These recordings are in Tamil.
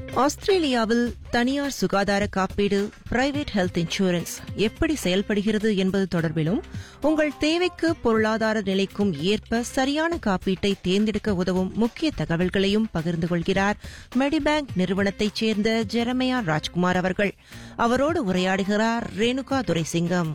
ஆஸ்திரேலியாவில் தனியார் சுகாதார காப்பீடு பிரைவேட் ஹெல்த் இன்சூரன்ஸ் எப்படி செயல்படுகிறது என்பது தொடர்பிலும் உங்கள் தேவைக்கு பொருளாதார நிலைக்கும் ஏற்ப சரியான காப்பீட்டை தேர்ந்தெடுக்க உதவும் முக்கிய தகவல்களையும் பகிர்ந்து கொள்கிறார் மெடிபேங்க் நிறுவனத்தைச் சேர்ந்த ஜெரமையா ராஜ்குமார் அவர்கள் அவரோடு உரையாடுகிறார் ரேணுகா துரைசிங்கம்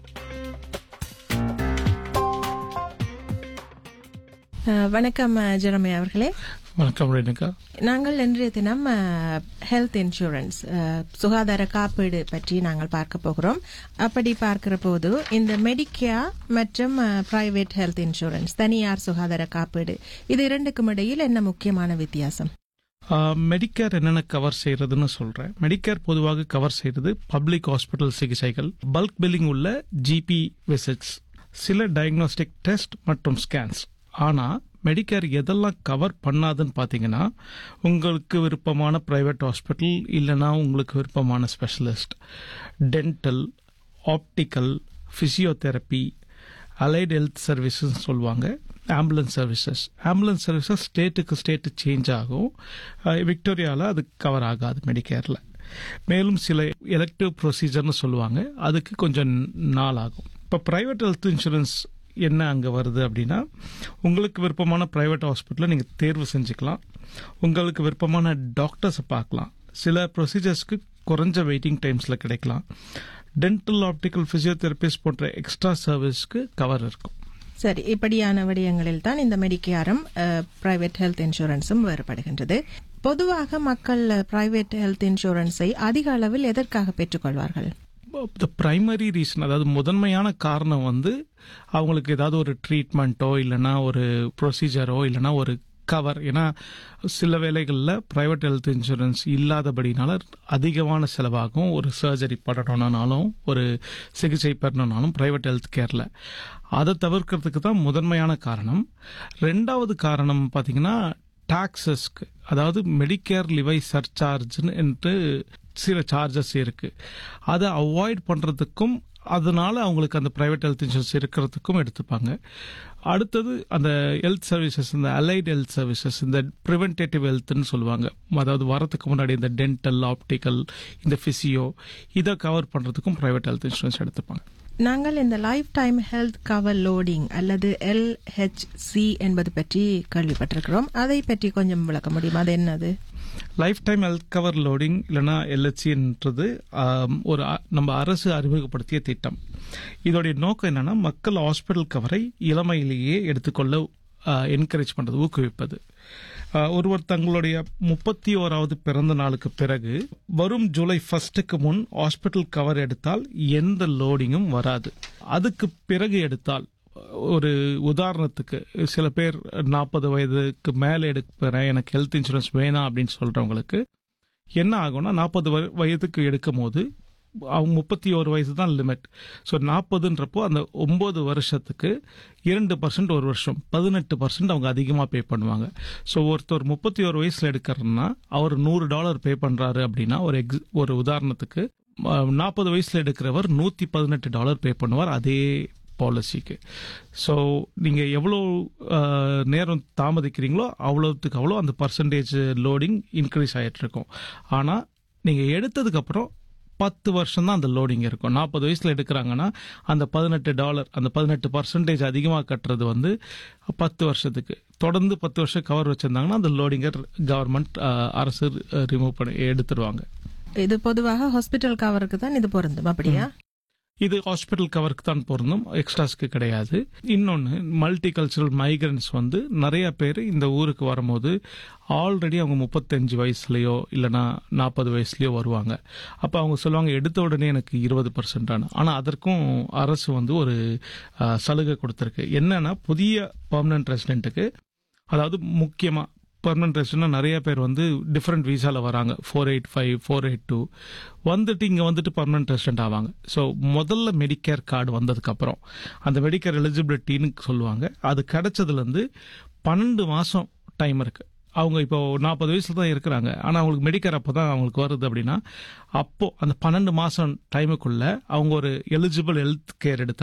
அஹ், வணக்கம் அஹ், ஜெரமே அவர்களே வணக்கம் ரேணுகா நாங்கள் இன்றைய தினம் ஹெல்த் இன்சூரன்ஸ் சுகாதார காப்பீடு பற்றி நாங்கள் பார்க்க போகிறோம் அப்படி பார்க்கிற போது இந்த மெடிக்கேர் மற்றும் பிரைவேட் ஹெல்த் இன்சூரன்ஸ் தனியார் சுகாதார காப்பீடு இது இரண்டுக்கும் இடையில் என்ன முக்கியமான வித்தியாசம் மெடிக்கேர் என்னென்ன கவர் செய்யறதுன்னு சொல்றேன் மெடிக்கேர் பொதுவாக கவர் செய்யறது பப்ளிக் ஹாஸ்பிட்டல் சிகிச்சைகள் பல்க் பில்லிங் உள்ள ஜிபி விசிட்ஸ் சில டயக்னோஸ்டிக் டெஸ்ட் மற்றும் ஸ்கேன்ஸ் ஆனா மெடிக்கேர் எதெல்லாம் கவர் பண்ணாதுன்னு பாத்தீங்கன்னா உங்களுக்கு விருப்பமான பிரைவேட் ஹாஸ்பிட்டல் இல்லைன்னா உங்களுக்கு விருப்பமான specialist dental optical physiotherapy allied health services சொல்லுவாங்க ஆம்புலன்ஸ் சர்வீசஸ் ஆம்புலன்ஸ் சர்வீசஸ் ஸ்டேட்டுக்கு ஸ்டேட்டு சேஞ்ச் ஆகும் விக்டோரியாவில் அது கவர் ஆகாது மெடிக்கேரில் மேலும் சில எலக்டிவ் ப்ரொசீஜர்னு சொல்லுவாங்க அதுக்கு கொஞ்சம் நாள் ஆகும் இப்போ ப்ரைவேட் ஹெல்த் இன்சூரன்ஸ் என்ன அங்கே வருது அப்படின்னா உங்களுக்கு விருப்பமான ப்ரைவேட் ஹாஸ்பிட்டலை நீங்கள் தேர்வு செஞ்சுக்கலாம் உங்களுக்கு விருப்பமான டாக்டர்ஸை பார்க்கலாம் சில ப்ரொசீஜர்ஸ்க்கு குறைஞ்ச வெயிட்டிங் டைம்ஸில் கிடைக்கலாம் டென்டல் ஆப்டிக்கல் பிசியோதெரபிஸ்ட் போன்ற எக்ஸ்ட்ரா சர்வீஸ்க்கு கவர் இருக்கும் சரி இப்படியான விடயங்களில் தான் இந்த மெடிக்கேரும் பிரைவேட் ஹெல்த் இன்சூரன்ஸும் வேறுபடுகின்றது பொதுவாக மக்கள் பிரைவேட் ஹெல்த் இன்சூரன்ஸை அதிக அளவில் எதற்காக பெற்றுக்கொள்வார்கள் த பிரைமரி ரீசன் அதாவது முதன்மையான காரணம் வந்து அவங்களுக்கு ஏதாவது ஒரு ட்ரீட்மெண்ட்டோ இல்லைன்னா ஒரு ப்ரொசீஜரோ இல்லைன்னா ஒரு கவர் ஏன்னா சில வேளைகளில் ப்ரைவேட் ஹெல்த் இன்சூரன்ஸ் இல்லாதபடினால அதிகமான செலவாகும் ஒரு சர்ஜரி பண்ணணும்னாலும் ஒரு சிகிச்சை பெறணும்னாலும் ப்ரைவேட் ஹெல்த் கேரில் அதை தவிர்க்கிறதுக்கு தான் முதன்மையான காரணம் ரெண்டாவது காரணம் பார்த்தீங்கன்னா டாக்ஸஸ்க்கு அதாவது மெடிக்கேர் லிவை சர்சார்ஜ்னு என்று சில சார்ஜஸ் இருக்கு அதை அவாய்ட் பண்றதுக்கும் அதனால அவங்களுக்கு அந்த பிரைவேட் ஹெல்த் இன்சூரன்ஸ் இருக்கிறதுக்கும் எடுத்துப்பாங்க அடுத்தது அந்த ஹெல்த் சர்வீசஸ் இந்த அலைட் ஹெல்த் சர்வீசஸ் இந்த ப்ரிவென்டேட்டிவ் ஹெல்த்னு சொல்லுவாங்க அதாவது வரதுக்கு முன்னாடி இந்த டென்டல் ஆப்டிக்கல் இந்த பிசியோ இதை கவர் பண்றதுக்கும் பிரைவேட் ஹெல்த் இன்சூரன்ஸ் எடுத்துப்பாங்க நாங்கள் இந்த lifetime health cover loading அல்லது எல்ஹெச்சி என்பது பற்றி கேள்விப்பட்டிருக்கிறோம் அதை பற்றி கொஞ்சம் விளக்க முடியுமா அது என்னது lifetime health cover loading இல்லைன்னா எல்ஹெச்சின்றது ஒரு அ- நம்ம அரசு அறிமுகப்படுத்திய திட்டம் இதோடைய நோக்கம் என்னன்னா மக்கள் ஹாஸ்பிட்டல் கவரை இளமையிலேயே எடுத்துக்கொள்ள என்கரேஜ் பண்றது ஊக்குவிப்பது ஆஹ், ஒருவர் தங்களுடைய முப்பத்தி ஓராவது பிறந்த நாளுக்கு பிறகு வரும் ஜூலை ஃபர்ஸ்டுக்கு முன் ஹாஸ்பிட்டல் கவர் எடுத்தால் எந்த லோடிங்கும் வராது அதுக்கு பிறகு எடுத்தால் ஒரு உதாரணத்துக்கு சில பேர் நாற்பது வயதுக்கு மேலே எடுக்கிறேன் எனக்கு ஹெல்த் இன்சூரன்ஸ் வேணாம் அப்படின்னு சொல்றவங்களுக்கு என்ன ஆகும்னா நாற்பது வயதுக்கு எடுக்கும் போது அவங்க முப்பத்தி ஒரு வயசு தான் லிமிட் ஸோ நாற்பதுன்றப்போ அந்த ஒன்பது வருஷத்துக்கு இரண்டு பர்சன்ட் ஒரு வருஷம் பதினெட்டு பர்சன்ட் அவங்க அதிகமாக பே பண்ணுவாங்க ஸோ ஒருத்தர் முப்பத்தி ஒரு வயசுல எடுக்கிறன்னா அவர் நூறு டாலர் பே பண்றாரு அப்படின்னா ஒரு எக்ஸ் ஒரு உதாரணத்துக்கு நாற்பது வயசுல எடுக்கிறவர் நூற்றி பதினெட்டு டாலர் பே பண்ணுவார் அதே பாலிசிக்கு ஸோ நீங்கள் எவ்வளோ அஹ், நேரம் தாமதிக்கிறீங்களோ அவ்வளோத்துக்கு அவ்வளோ அந்த பர்சன்டேஜ் லோடிங் இன்க்ரீஸ் ஆகிட்டு இருக்கும் ஆனால் நீங்கள் எடுத்ததுக்கப்புறம் பத்து வருஷம் தான் அந்த லோடிங் இருக்கும் நாற்பது வயசுல எடுக்கிறாங்கன்னா அந்த பதினெட்டு டாலர் அந்த பதினெட்டு பர்சன்டேஜ் அதிகமாக கட்டுறது வந்து பத்து வருஷத்துக்கு தொடர்ந்து பத்து வருஷம் கவர் வச்சிருந்தாங்கன்னா அந்த லோடிங்கை கவர்மெண்ட் அரசு ரிமூவ் பண்ணி எடுத்துருவாங்க இது பொதுவாக ஹாஸ்பிட்டல் கவருக்கு தான் இது பொருந்தும் அப்படியா இது ஹாஸ்பிட்டல் கவருக்கு தான் பொருந்தும் எக்ஸ்ட்ராஸ்க்கு கிடையாது இன்னொன்று மல்டி கல்ச்சரல் மைக்ரன்ஸ் வந்து நிறைய பேர் இந்த ஊருக்கு வரும்போது ஆல்ரெடி அவங்க முப்பத்தஞ்சு வயசுலயோ இல்லைன்னா நாற்பது வயசுலயோ வருவாங்க அப்போ அவங்க சொல்லுவாங்க எடுத்த உடனே எனக்கு இருபது பர்சன்ட் ஆனால் அதற்கும் அரசு வந்து ஒரு அஹ், சலுகை கொடுத்துருக்கு என்னன்னா புதிய பர்மனன்ட் ரெசிடென்ட்டுக்கு அதாவது முக்கியமாக பர்மனன்ட் ரெசிடென்ட் நிறைய பேர் வந்து டிஃப்ரெண்ட் விசால வராங்க four eight five four eight two வந்துட்டு இங்கே வந்துட்டு பர்மனன்ட் ரெசிடென்ட் ஆவாங்க ஸோ முதல்ல மெடிக்கேர் கார்டு வந்ததுக்கப்புறம் அந்த மெடிக்கேர் எலிஜிபிலிட்டின்னு சொல்லுவாங்க அது கிடைச்சதுலேருந்து பன்னெண்டு மாதம் டைம் இருக்கு அவங்க இப்போ நாற்பது வயசுல தான் இருக்கிறாங்க ஆனால் அவங்களுக்கு மெடிக்கேர் அப்போ தான் அவங்களுக்கு வருது அப்படின்னா அப்போ அந்த பன்னெண்டு மாதம் டைமுக்குள்ள அவங்க ஒரு எலிஜிபிள் ஹெல்த் கேர் எடுத்தாங்க